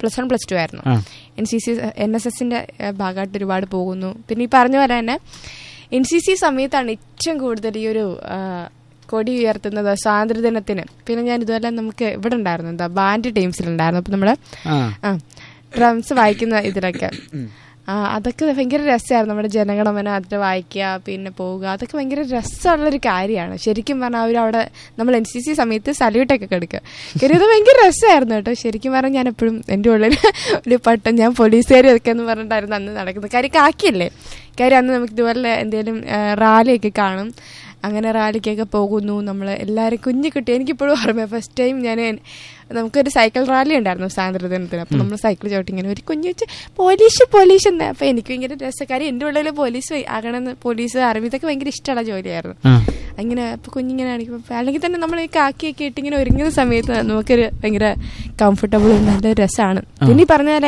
Plus one plus two ആയിരുന്നു ആ. N C C N S എസിന്റെ ഭാഗമായിട്ട് ഒരുപാട് പോകുന്നു പിന്നെ ഈ പറഞ്ഞ പോലെ തന്നെ എൻ സി സി സമയത്താണ് ഏറ്റവും കൂടുതൽ ഈ ഒരു ആ, കൊടി ഉയർത്തുന്നത് സ്വാതന്ത്ര്യദിനത്തിന് പിന്നെ ഞാൻ ഇതുപോലെ നമുക്ക് ഇവിടെ ഉണ്ടായിരുന്നു എന്താ ബാൻഡ് ടീംസിലുണ്ടായിരുന്നു അപ്പം നമ്മൾ ആ ആ ഡ്രംസ് വായിക്കുന്ന ഇതിലൊക്കെ ആ അതൊക്കെ ഭയങ്കര രസമായിരുന്നു നമ്മുടെ ജനഗണമന അതിൽ വായിക്കുക പിന്നെ പോവുക അതൊക്കെ ഭയങ്കര രസമുള്ളൊരു കാര്യമാണ് ശരിക്കും പറഞ്ഞാൽ അവർ അവിടെ നമ്മൾ എൻ സി സി സമയത്ത് സല്യൂട്ടൊക്കെ കൊടുക്കുക കാര്യം ഇത് ഭയങ്കര രസമായിരുന്നു കേട്ടോ ശരിക്കും പറഞ്ഞാൽ ഞാൻ എപ്പോഴും എൻ്റെ ഉള്ളിൽ ഒരു പട്ടം ഞാൻ പോലീസുകാരി ഒക്കെ എന്ന് പറഞ്ഞിട്ടായിരുന്നു അന്ന് നടക്കുന്നത് കാര്യം കാക്കിയല്ലേ കാര്യം അന്ന് നമുക്ക് ഇതുപോലെ എന്തെങ്കിലും റാലിയൊക്കെ കാണും അങ്ങനെ റാലിക്കൊക്കെ പോകുന്നു നമ്മൾ എല്ലാവരും കുഞ്ഞു കുട്ടി എനിക്കിപ്പോഴും ഓർമ്മ ഫസ്റ്റ് ടൈം ഞാൻ നമുക്കൊരു സൈക്കിൾ റാലി ഉണ്ടായിരുന്നു സ്വാതന്ത്ര്യദിനത്തിന് അപ്പം നമ്മൾ സൈക്കിൾ ചവിട്ടി ഇങ്ങനെ ഒരു കുഞ്ഞു വെച്ച് പോലീസ് പോലീസ് എന്ന് അപ്പം എനിക്ക് ഭയങ്കര രസക്കാരി എൻ്റെ ഉള്ളിൽ പോലീസ് ആകണമെന്ന് പോലീസ് ആർമി ഇതൊക്കെ ഭയങ്കര ഇഷ്ടമുള്ള ജോലിയായിരുന്നു ആ അങ്ങനെ അപ്പോൾ കുഞ്ഞിങ്ങനെ കാണിക്കുമ്പോൾ അല്ലെങ്കിൽ തന്നെ നമ്മൾ ഈ കാക്കിയൊക്കെ ഇട്ട് ഇങ്ങനെ ഒരുങ്ങുന്ന സമയത്ത് നമുക്കൊരു ഭയങ്കര കംഫർട്ടബിളും നല്ല രസമാണ് പിന്നെ ഈ പറഞ്ഞ പോലെ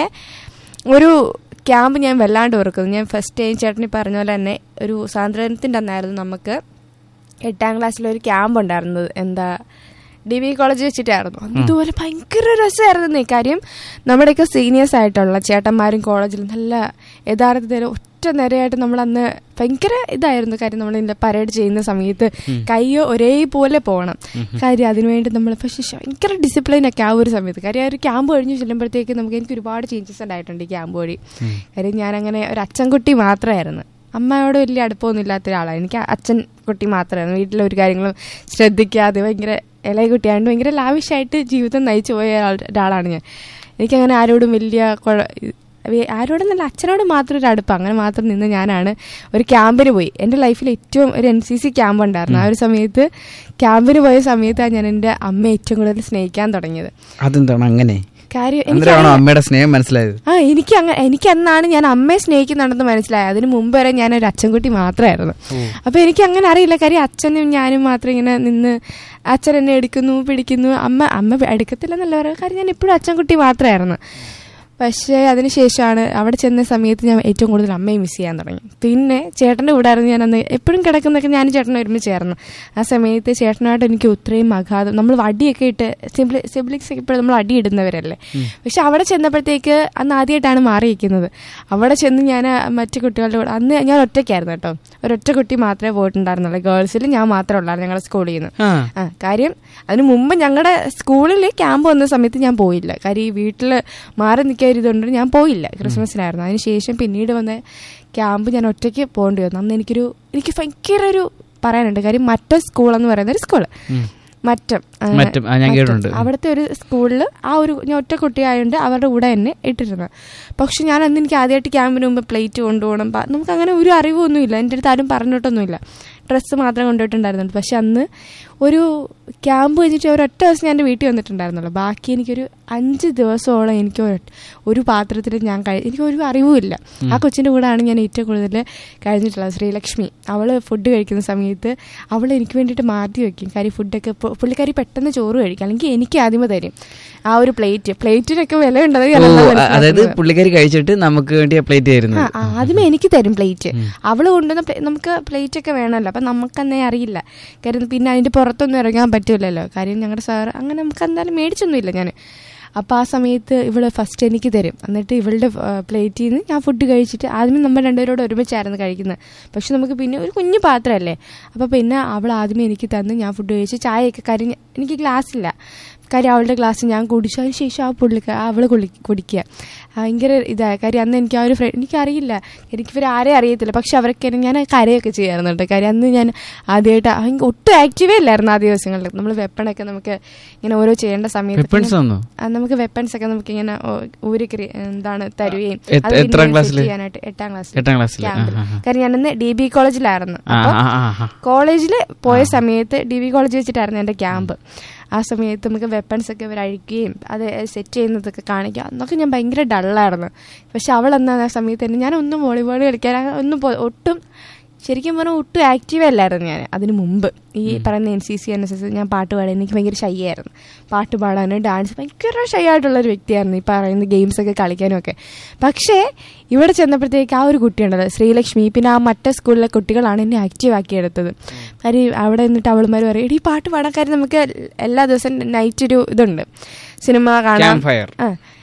ഒരു ക്യാമ്പ് ഞാൻ വല്ലാണ്ട് ഓർക്കുന്നു ഞാൻ ഫസ്റ്റ് ടൈം ചേട്ടനി പറഞ്ഞ പോലെ തന്നെ ഒരു സ്വാതന്ത്ര്യത്തിൻ്റെ അന്നായിരുന്നു നമുക്ക് എട്ടാം ക്ലാസ്സിലൊരു ക്യാമ്പ് ഉണ്ടായിരുന്നത് എന്താ ഡി ബി കോളേജ് വെച്ചിട്ടായിരുന്നു അന്ന് ഇതുപോലെ ഭയങ്കര രസമായിരുന്നു ഈ കാര്യം നമ്മുടെയൊക്കെ സീനിയേഴ്സ് ആയിട്ടുള്ള ചേട്ടന്മാരും കോളേജിൽ നല്ല യഥാർത്ഥത്തിൽ ഒറ്റ നിരയായിട്ട് നമ്മൾ അന്ന് ഭയങ്കര ഇതായിരുന്നു കാര്യം നമ്മൾ ഇതിന്റെ പരേഡ് ചെയ്യുന്ന സമയത്ത് കൈയോ ഒരേപോലെ പോകണം കാര്യം അതിനുവേണ്ടി നമ്മൾ പക്ഷേ ശ- ഭയങ്കര ഡിസിപ്ലിൻ ഒക്കെ ആ ഒരു സമയത്ത് കാര്യം ആ ഒരു ക്യാമ്പ് കഴിഞ്ഞ് ചെല്ലുമ്പോഴത്തേക്ക് നമുക്ക് എനിക്ക് ഒരുപാട് ചേഞ്ചസ് ഉണ്ടായിട്ടുണ്ട് ഈ ക്യാമ്പ് വഴി കാര്യം ഞാനങ്ങനെ ഒരു അച്ഛൻകുട്ടി മാത്രമായിരുന്നു അമ്മയോട് വലിയ അടുപ്പമൊന്നും ഇല്ലാത്ത ഒരാളാണ് എനിക്ക് അച്ഛൻ കുട്ടി മാത്രമായിരുന്നു വീട്ടിലെ ഒരു കാര്യങ്ങളും ശ്രദ്ധിക്കാതെ ഭയങ്കര ഇളയ കുട്ടിയായതുകൊണ്ട് ഭയങ്കര ലാവിഷായിട്ട് ജീവിതം നയിച്ചു പോയ ഒരാൾ- ഒരാളാണ് ഞാൻ എനിക്കങ്ങനെ ആരോടും വലിയ കുഴ- വേ- ആരോടും നല്ല അച്ഛനോട് മാത്രം ഒരു അടുപ്പം അങ്ങനെ മാത്രം നിന്ന് ഞാനാണ് ഒരു ക്യാമ്പിന് പോയി എൻ്റെ ലൈഫിൽ ഏറ്റവും ഒരു എൻ സി സി ക്യാമ്പ് ഉണ്ടായിരുന്നു ആ ഒരു സമയത്ത് ക്യാമ്പിന് പോയ സമയത്താണ് ഞാൻ എൻ്റെ അമ്മയെ ഏറ്റവും കൂടുതൽ സ്നേഹിക്കാൻ തുടങ്ങിയത് അതെന്താണ് അങ്ങനെ കാര്യം അന്നേരമാണോ എനിക്ക് അമ്മയുടെ സ്നേഹം മനസ്സിലായത് ആ എനിക്ക് അങ്ങനെ എനിക്ക് അന്നാണ് ഞാൻ അമ്മയെ സ്നേഹിക്കുന്നുണ്ടെന്ന് മനസ്സിലായത് അതിന് മുമ്പ് വരെ ഞാൻ ഒരു അച്ഛൻകുട്ടി മാത്രമായിരുന്നു അപ്പൊ എനിക്ക് അങ്ങനെ അറിയില്ല കാര്യം അച്ഛനും ഞാനും മാത്രം ഇങ്ങനെ നിന്ന് അച്ഛൻ എന്നെ എടുക്കുന്നു പിടിക്കുന്നു അമ്മ അമ്മ എടുക്കത്തില്ലെന്നല്ല പറയുക കാര്യം ഞാൻ എപ്പോഴും അച്ഛൻകുട്ടി മാത്രമായിരുന്നു പക്ഷേ അതിനുശേഷമാണ് അവിടെ ചെന്ന സമയത്ത് ഞാൻ ഏറ്റവും കൂടുതൽ അമ്മയെ മിസ് ചെയ്യാൻ തുടങ്ങി പിന്നെ ചേട്ടൻ്റെ കൂടെ ആയിരുന്നു ഞാൻ അന്ന് എപ്പോഴും കിടക്കുന്നൊക്കെ ഞാനും ചേട്ടനും ഒരുമിച്ച് ചേർന്നു ആ സമയത്ത് ചേട്ടനായിട്ട് എനിക്ക് ഒത്രയും അഗാധം നമ്മൾ വടിയൊക്കെ ഇട്ട് സിബ്ലി സിബ്ലിക്സ് ഒക്കെ ഇപ്പോഴും നമ്മൾ അടി ഇടുന്നവരല്ലേ പക്ഷെ അവിടെ ചെന്നപ്പോഴത്തേക്ക് അന്ന് ആദ്യമായിട്ടാണ് മാറിയിരിക്കുന്നത് അവിടെ ചെന്ന് ഞാൻ മറ്റു കുട്ടികളുടെ കൂടെ അന്ന് ഞാൻ ഒറ്റയ്ക്കായിരുന്നു കേട്ടോ ഒരൊറ്റ കുട്ടി മാത്രമേ പോയിട്ടുണ്ടായിരുന്നുള്ളൂ ഗേൾസിൽ ഞാൻ മാത്രമേ ഉള്ളായിരുന്നു ഞങ്ങളുടെ സ്കൂളിൽ നിന്ന് ആ ആ കാര്യം അതിന് മുമ്പ് ഞങ്ങളുടെ സ്കൂളിൽ ക്യാമ്പ് വന്ന സമയത്ത് ഞാൻ പോയില്ല കാര്യം ഈ വീട്ടിൽ മാറി നിൽക്കാൻ ഇതുകൊണ്ട് ഞാൻ പോയില്ല ക്രിസ്മസിനായിരുന്നു അതിന് ശേഷം പിന്നീട് വന്ന ക്യാമ്പ് ഞാൻ ഒറ്റയ്ക്ക് പോകേണ്ടി വന്നു അന്ന് എനിക്കൊരു എനിക്ക് ഭയങ്കര ഒരു പറയാനുണ്ട് കാര്യം മറ്റ സ്കൂൾ എന്ന് പറയുന്ന ഒരു സ്കൂള് മറ്റം ആ, മറ്റം, ആ, ഞാൻ മറ്റം. കേട്ടിട്ടുണ്ട്. അവിടുത്തെ ഒരു സ്കൂളിൽ ആ ഒരു ഞാൻ ഒറ്റ കുട്ടിയായതുകൊണ്ട് അവരുടെ കൂടെ എന്നെ ഇട്ടിരുന്നത് പക്ഷെ ഞാൻ അന്ന് എനിക്ക് ആദ്യമായിട്ട് ക്യാമ്പിന് മുമ്പ് പ്ലേറ്റ് കൊണ്ടുപോകണം പ- നമുക്ക് അങ്ങനെ ഒരു അറിവൊന്നുമില്ല എൻ്റെ അടുത്ത് ആരും പറഞ്ഞിട്ടൊന്നുമില്ല ഡ്രസ്സ് മാത്രം കൊണ്ടുപോയിട്ടുണ്ടായിരുന്നുള്ളൂ പക്ഷെ അന്ന് ഒരു ക്യാമ്പ് കഴിഞ്ഞിട്ട് ഒരൊറ്റ ദിവസം ഞാൻ എൻ്റെ വീട്ടിൽ വന്നിട്ടുണ്ടായിരുന്നുള്ളൂ ബാക്കി എനിക്കൊരു അഞ്ച് ദിവസത്തോളം എനിക്ക് ഒരൊറ്റ- ഒരു പാത്രത്തിൽ ഞാൻ കഴി എനിക്ക് ഒരു അറിവുമില്ല ആ കൊച്ചിൻ്റെ കൂടെയാണ് ഞാൻ ഏറ്റവും കൂടുതൽ കഴിഞ്ഞിട്ടുള്ളത് ശ്രീലക്ഷ്മി അവൾ ഫുഡ് കഴിക്കുന്ന സമയത്ത് അവൾ എനിക്ക് വേണ്ടിയിട്ട് മാറ്റി വെക്കും കാര്യം ഫുഡൊക്കെ പു- പുള്ളിക്കാരി പെട്ടെന്ന് ചോറ് കഴിക്കും അല്ലെങ്കിൽ എനിക്ക് ആദ്യമേ തരും ആ ഒരു പ്ലേറ്റ് പ്ലേറ്റിനൊക്കെ വില ഉണ്ടെന്ന് ഞാൻ ഓ, അന്നാ അതായത് മനസ്സിലാക്കുന്നത്. പുള്ളിക്കാരി കഴിച്ചിട്ട് നമുക്ക് വേണ്ടി പ്ലേറ്റ് ആയിരുന്നു ആ, ആ, ആദ്യമേ എനിക്ക് തരും പ്ലേറ്റ് അവള് കൊണ്ടുവന്ന പ്ലേ- നമുക്ക് പ്ലേറ്റ് ഒക്കെ വേണമല്ലോ അപ്പം നമുക്കന്നേ അറിയില്ല കാര്യം പിന്നെ അതിന്റെ പുറത്തൊന്നും ഇറങ്ങാൻ പറ്റൂലല്ലോ കാര്യം ഞങ്ങളുടെ സാർ അങ്ങനെ നമുക്ക് എന്തായാലും മേടിച്ചൊന്നുമില്ല ഞാൻ അപ്പോൾ ആ സമയത്ത് ഇവള് ഫസ്റ്റ് എനിക്ക് തരും എന്നിട്ട് ഇവളുടെ പ്ലേറ്റിൽ നിന്ന് ഞാൻ ഫുഡ് കഴിച്ചിട്ട് ആദ്യമേ നമ്മൾ രണ്ടുപേരോട് ഒരുമിച്ചായിരുന്നു കഴിക്കുന്നത് പക്ഷെ നമുക്ക് പിന്നെ ഒരു കുഞ്ഞു പാത്രമല്ലേ അപ്പോൾ പിന്നെ അവൾ ആദ്യമേ എനിക്ക് തന്ന് ഞാൻ ഫുഡ് കഴിച്ച് ചായയൊക്കെ കാര്യം ഞാൻ- എനിക്ക് ഗ്ലാസ് ഇല്ല കാര്യം അവളുടെ ഗ്ലാസ് ഞാൻ കുടിച്ചു അതിന് ശേഷം ആ പുള്ളിക്ക് അവള് കുളി കുടിക്കുക ഭയങ്കര ഇതായ കാര്യം അന്ന് എനിക്ക് ആ ഒരു ഫ്രണ്ട് എനിക്കറിയില്ല എനിക്ക് ഇവർ ആരെയും അറിയത്തില്ല പക്ഷെ അവരൊക്കെ എന്നെ- ഞാൻ കരയൊക്കെ ചെയ്യാറുണ്ട് കേട്ടോ കാര്യം അന്ന് ഞാൻ ആദ്യമായിട്ട് ഭയങ്കര ഒട്ടും ആക്റ്റീവേ അല്ലായിരുന്നു ആ ദിവസങ്ങളിൽ നമ്മൾ വെപ്പണൊക്കെ നമുക്ക് ഇങ്ങനെ ഓരോ ചെയ്യേണ്ട സമയത്ത് വെപ്പൺസ് തന്നോ ആ, നമുക്ക് വെപ്പൺസ് ഒക്കെ നമുക്ക് ഇങ്ങനെ ഓ- ഊരി ക്രി- എന്താണ് തരുകയും എത്ര- അത് പിന്നെ എത്രാം set ക്ലാസ്സില്? ചെയ്യാനായിട്ട് എട്ടാം ക്ലാസ്സിൽ എട്ടാം ക്ലാസ്സിൽ ക്യാമ്പിൽ കാര്യം ഞാനന്ന് ഡി ബി കോളേജിലായിരുന്നു ആ അപ്പം ആ ആ, ആ കോളേജിൽ പോയ സമയത്ത് ഡി വി കോളേജ് വെച്ചിട്ടായിരുന്നു എൻ്റെ ക്യാമ്പ് ആ സമയത്ത് നമുക്ക് വെപ്പൺസ് ഒക്കെ ഇവർ അഴിക്കുകയും അത് സെറ്റ് ചെയ്യുന്നതൊക്കെ കാണിക്കുക അന്നൊക്കെ ഞാൻ ഭയങ്കര ഡള്ളായിരുന്നു പക്ഷെ അവൾ എന്നാ ആ സമയത്ത് തന്നെ ഞാൻ ഒന്നും വോളിബോൾ കളിക്കാൻ അങ്ങനെ ഒന്നും പോ- ഒട്ടും ശരിക്കും പറഞ്ഞാൽ ഒട്ടും ആക്റ്റീവ് അല്ലായിരുന്നു ഞാൻ അതിന് മുമ്പ് ഈ പറയുന്ന N C C N S S ഞാൻ പാട്ട് പാടാൻ എനിക്ക് ഭയങ്കര ഷൈ ആയിരുന്നു പാട്ട് പാടാനും ഡാൻസ് ഭയങ്കര ഷൈ ആയിട്ടുള്ള ഒരു വ്യക്തിയായിരുന്നു ഈ പറയുന്ന ഗെയിംസ് ഒക്കെ കളിക്കാനും ഒക്കെ പക്ഷേ ഇവിടെ ചെന്നപ്പോഴത്തേക്ക് ആ ഒരു കുട്ടിയുണ്ടല്ലോ ശ്രീലക്ഷ്മി പിന്നെ ആ മറ്റേ സ്കൂളിലെ കുട്ടികളാണ് എന്നെ ആക്റ്റീവ് ആക്കിയെടുത്തത് കാര്യം അവിടെ നിന്നിട്ട് അവളുമാർ പറയും എടീ പാട്ട് പാടാൻ കാര്യം നമുക്ക് എല്ലാ ദിവസവും നൈറ്റ് ഒരു ഇതുണ്ട് സിനിമ കാണാം Campfire. ആ